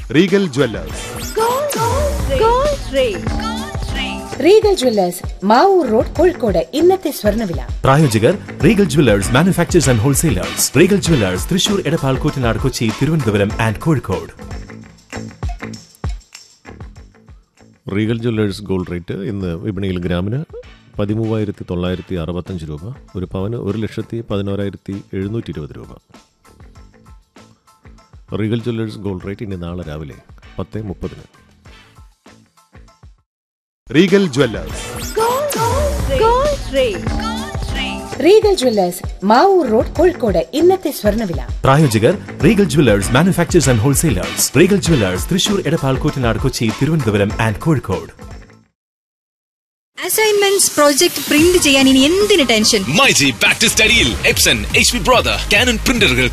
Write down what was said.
Regal Jewellers Regal Jewellers Mavoor road Kozhikode ഇന്നത്തെ സ്വർണ്ണവില പ്രായോജകർ Regal Jewellers manufacturers and wholesalers Regal Jewellers Thrissur Edappal Koottanad Kochi Thiruvananthapuram and Kozhikode Regal Jewellers gold rate ഇന്ന് വിപണിയിൽ ഗ്രാമിന് പതിമൂവായിരത്തി തൊള്ളായിരത്തി അറുപത്തഞ്ച് രൂപ ഒരു പവന് ഒരു ലക്ഷത്തി പതിനോരായിരത്തി എഴുന്നൂറ്റി ഇരുപത് രൂപ റീഗൽ ജ്വല്ലേഴ്സ് ഗോൾഡ് റേറ്റ് ഇനി നാളെ രാവിലെ പത്ത് മുപ്പതിന് Regal Jewellers Regal Jewellers Mavoor road Kozhikode ഇന്നത്തെ സ്വർണ്ണവില പ്രായോജകർ Regal Jewellers manufacturers and wholesalers Regal Jewellers Thrissur Edappal Koottanad Kochi Thiruvananthapuram and Kozhikode assignments project print ചെയ്യാൻ ഇനി എന്തിന് ടെൻഷൻ മൈജി ബാക്ക് ടു സ്റ്റഡിയിൽ Epson H P Brother Canon പ്രിന്ററുകൾ